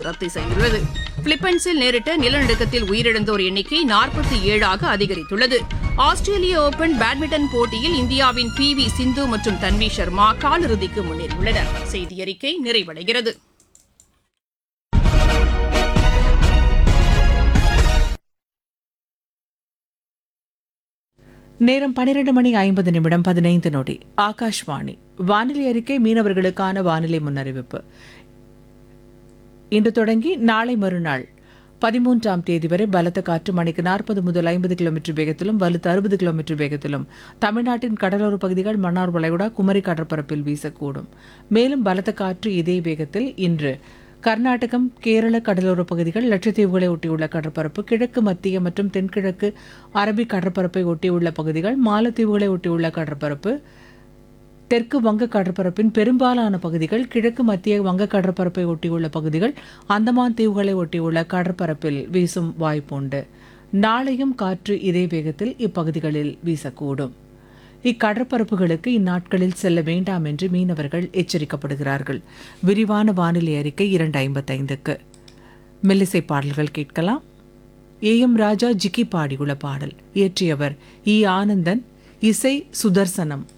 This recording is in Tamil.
ரத்து செய்துள்ளது பிலிப்பைன்ஸில் நேரிட்ட நிலநடுக்கத்தில் உயிரிழந்தோர் எண்ணிக்கை நாற்பத்தி ஏழாக அதிகரித்துள்ளது ஆஸ்திரேலிய ஓபன் பேட்மிண்டன் போட்டியில் இந்தியாவின் பி வி சிந்து மற்றும் தன்வி சர்மா காலிறுதிக்கு முன்னேறியுள்ளனர் செய்தியறிக்கை நிறைவடைகிறது நேரம் பன்னிரண்டு மணி ஐம்பது நிமிடம் பதினைந்து நொடி ஆகாஷ்வாணி வானிலை அறிக்கை மீனவர்களுக்கான வானிலை முன்னறிவிப்பு இன்று தொடங்கி நாளை மறுநாள் பதிமூன்றாம் தேதி வரை பலத்த காற்று மணிக்கு நாற்பது முதல் ஐம்பது கிலோமீட்டர் வேகத்திலும் வலுத்த அறுபது கிலோமீட்டர் வேகத்திலும் தமிழ்நாட்டின் கடலோர பகுதிகள் மன்னார் வளைகுடா குமரி கடற்பரப்பில் வீசக்கூடும் மேலும் பலத்த காற்று இதே வேகத்தில் இன்று கர்நாடகம் கேரள கடலோர பகுதிகள் லட்சத்தீவுகளை ஒட்டியுள்ள கடற்பரப்பு கிழக்கு மத்திய மற்றும் தென்கிழக்கு அரபிக் கடற்பரப்பை ஒட்டியுள்ள பகுதிகள் மாலத்தீவுகளை ஒட்டியுள்ள கடற்பரப்பு தெற்கு வங்க கடற்பரப்பின் பெரும்பாலான பகுதிகள் கிழக்கு மத்திய வங்க கடற்பரப்பை ஒட்டியுள்ள பகுதிகள் அந்தமான் தீவுகளை ஒட்டியுள்ள கடற்பரப்பில் வீசும் வாய்ப்புண்டு நாளையும் காற்று இதே வேகத்தில் இப்பகுதிகளில் வீசக்கூடும் இக்கடற்பரப்புகளுக்கு இந்நாட்களில் செல்ல வேண்டாம் என்று மீனவர்கள் எச்சரிக்கப்படுகிறார்கள் விரிவான வானிலை அறிக்கை இரண்டு ஐம்பத்தைந்துக்கு மெல்லிசை பாடல்கள் கேட்கலாம் ஏ எம் ராஜா ஜிக்கி பாடியுள்ள பாடல் இயற்றியவர் இ ஆனந்தன் இசை சுதர்சனம்